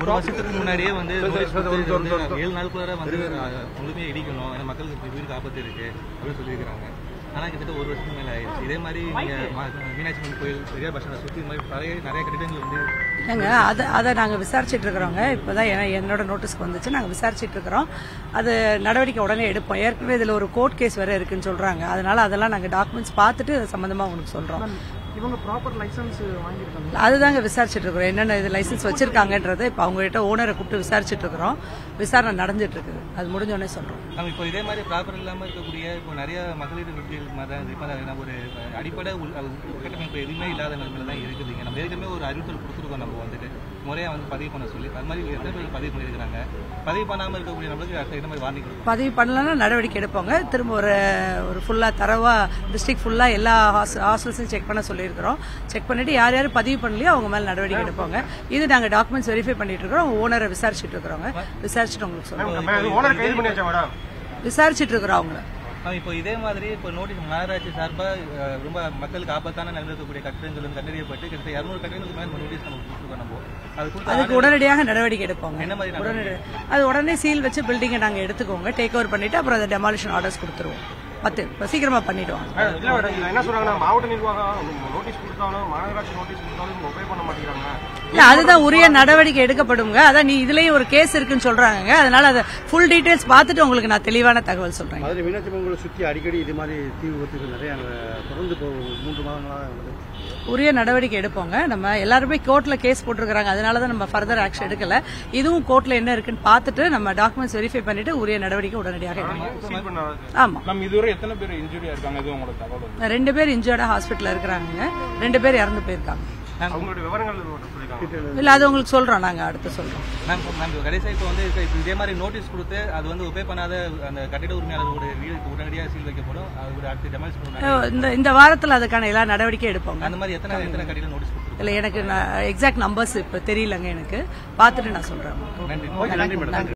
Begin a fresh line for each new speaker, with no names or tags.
ஒரு வருஷத்துக்கு முன்னாடியே வந்து notice கொடுத்து வந்து ஏழு நாளுக்குள்ளார வந்து அஹ், முழுமையா இடிக்கணும் ஏன்னா மக்களுக்கு உயிருக்கு ஆபத்து இருக்கு அப்படின்னு சொல்லியிருக்காங்க ஆனா கிட்டத்தட்ட ஒரு வருஷத்துக்கு மேல ஆயிடுச்சு இதே மாதிரி நீங்க ம- மீனாட்சி அம்மன் கோயில் பெரியார் பஸ் ஸ்டாண்டை சுத்தி இந்த மாதிரி பழைய நிறைய கட்டிடங்கள் வந்து
இல்லைங்க அதை அதை நாங்கள் விசாரிச்சுட்டு இருக்கிறோங்க இப்போ தான் என்னோட நோட்டீஸ்க்கு வந்துச்சு நாங்கள் விசாரிச்சுட்டு இருக்கிறோம் அது நடவடிக்கை உடனே எடுப்போம் ஏற்கனவே இதில் ஒரு கோர்ட் கேஸ் வேறு இருக்குன்னு சொல்கிறாங்க அதனால அதெல்லாம் நாங்கள் டாக்குமெண்ட்ஸ் பார்த்துட்டு அது சம்மந்தமாக உங்களுக்கு சொல்கிறோம்
இவங்க ப்ராப்பர் லைசன்ஸ் வாங்கியிருக்காங்க
அதுதாங்க விசாரிச்சுட்டு இருக்கிறோம் என்னென்ன இது லைசன்ஸ் வச்சிருக்காங்கன்றதை இப்போ அவங்ககிட்ட ஓனரை கூப்பிட்டு விசாரிச்சுட்டு இருக்கிறோம் விசாரணை நடந்துட்டு இருக்குது அது முடிஞ்சோடனே சொல்கிறோம்
நம்ம இப்போ இதே மாதிரி ப்ராப்பர் இல்லாம இருக்கக்கூடிய இப்போ நிறைய மகளிர் விடுதிகள் மாதிரி இப்போ நம்ம ஒரு அடிப்படை உள் அது உள்கட்டமைப்பு எதுவுமே இல்லாத நிலைமையில தான் இருக்குதுங்க நம்ம ஏற்கனவே ஒரு அறிவித்தல் கொடுத்துருக்கோம் நம்ம வந்துட்டு முறையா வந்து பதிவு பண்ண சொல்லி அது மாதிரி எத்தனை பேர் பதிவு பண்ணியிருக்காங்க பதிவு பண்ணாம இருக்கக்கூடிய நம்மளுக்கு அடுத்த இந்த மாதிரி வார்னிங் கொடுக்கும்
பதிவு பண்ணலன்னா நடவடிக்கை எடுப்போங்க திரும்ப ஒரு ஒரு ஃபுல்லாக தரவாக டிஸ்ட்ரிக்ட் ஃபுல்லாக எல்லா ஹாஸ்டல்ஸையும் செக் பண்ண சொல்லியிருக்கிறோம் செக் பண்ணிட்டு யார் யார் பதிவு பண்ணலையோ அவங்க மேலே நடவடிக்கை எடுப்போங்க இது நாங்கள் டாக்குமெண்ட்ஸ் வெரிஃபை பண்ணிட்டு இருக்கிறோம் ஓனரை விசாரிச்சுட்டு இருக்கிறோங்க விசாரிச்சுட்டு உங்களுக்கு சொல்லுவோம்
ஓனர் கைது பண்ணியாச்சா மேடம்
விசாரிச்சுட்டு இருக்கிறோம் அவங்கள
ஆ, இப்போ இதே மாதிரி இப்போ நோட்டீஸ் மாநகராட்சி சார்பா அஹ், ரொம்ப மக்களுக்கு ஆபத்தான நிலையில் இருக்கக்கூடிய கட்டிடங்கள் வந்து கண்டறியப்பட்டு கிட்டத்தட்ட இரநூறு கட்டிடங்களுக்கு மேலே நோட்டீஸ் நம்ம கொடுத்துருக்கோம் நம்ம அது கொடுத்து
அதுக்கு உடனடியாக நடவடிக்கை எடுப்போங்க
என்ன மாதிரி
உடனடி அது உடனே சீல் வச்சு பில்டிங்கை நாங்கள் எடுத்துக்கோங்க டேக் ஓவர் பண்ணிட்டு அப்புறம் அதை டெமாலிஷன் ஆர்டர்ஸ் கொடுத்துருவோம் பத்து இப்போ சீக்கிரமா பண்ணிடுவாங்க
இல்ல மேடம் இதுல என்ன சொல்றாங்கன்னா மாவட்ட நிர்வாகம் நோட்டீஸ் கொடுத்தாலும் மாநகராட்சி நோட்டீஸ் கொடுத்தாலும் ஒபே பண்ண மாட்டேங்கிறாங்க
இல்ல அதுதான் உரிய நடவடிக்கை எடுக்கப்படுங்க அதான் நீ இதுலயும் ஒரு கேஸ் இருக்குன்னு சொல்றாங்க அதனால அதை ஃபுல் டீடைல்ஸ் பார்த்துட்டு உங்களுக்கு நான் தெளிவான தகவல் சொல்றேன்
மதுரை மீனாட்சி மங்கலம் சுற்றி அடிக்கடி இது மாதிரி தீ விபத்துகள் நிறைய அங்க தொடர்ந்து இப்போ மூன்று மாதங்களாக வருது
உரிய நடவடிக்கை எடுப்போங்க நம்ம எல்லாருமே கோர்ட்ல கேஸ் போட்டிருக்காங்க அதனால தான் நம்ம ஃபர்தர் ஆக்ஷன் எடுக்கல இதுவும் கோர்ட்ல என்ன இருக்குன்னு பார்த்துட்டு நம்ம டாக்குமெண்ட்ஸ் வெரிஃபை பண்ணிட்டு உரிய நடவடிக்கை உடனடியாக எடுக்கணும்
சீல் பண்ண
ஆமா
நம்ம இதுவரை எத்தனை பேர் இன்ஜுரியா இருக்காங்க எதுவும் உங்களுக்கு தகவல் வந்து
ரெண்டு பேர் இன்ஜர்டா ஹாஸ்பிட்டல் இருக்கிறாங்க ரெண்டு பேர் இறந்து போயிருக்காங்க
அவங்களுடைய விவரங்கள் சொல்லிருக்காங்க
இல்ல அது உங்களுக்கு சொல்றோம் நாங்க அடுத்து சொல்றோம்
மேம் மேம் கடைசியாக இப்போ வந்து இப்ப இதே மாதிரி நோட்டீஸ் கொடுத்து அது வந்து உபே பண்ணாத அந்த கட்டிட உரிமையாளர்களுடைய வீடுக்கு உடனடியாக சீல் வைக்கப்படும் அது ஒரு அடுத்த டெமாலிஷ் பண்ணுவாங்க
இந்த இந்த வாரத்துல அதுக்கான எல்லா நடவடிக்கையும் எடுப்போங்க
அந்த மாதிரி எத்தனை எத்தனை கட்டிட நோட்டீஸ் கொடுத்துருக்கோம்
இல்ல எனக்கு எக்ஸாக்ட் நம்பர்ஸ் இப்ப தெரியலங்க எனக்கு பார்த்துட்டு நான் சொல்றேன்
நன்றி
நன்றி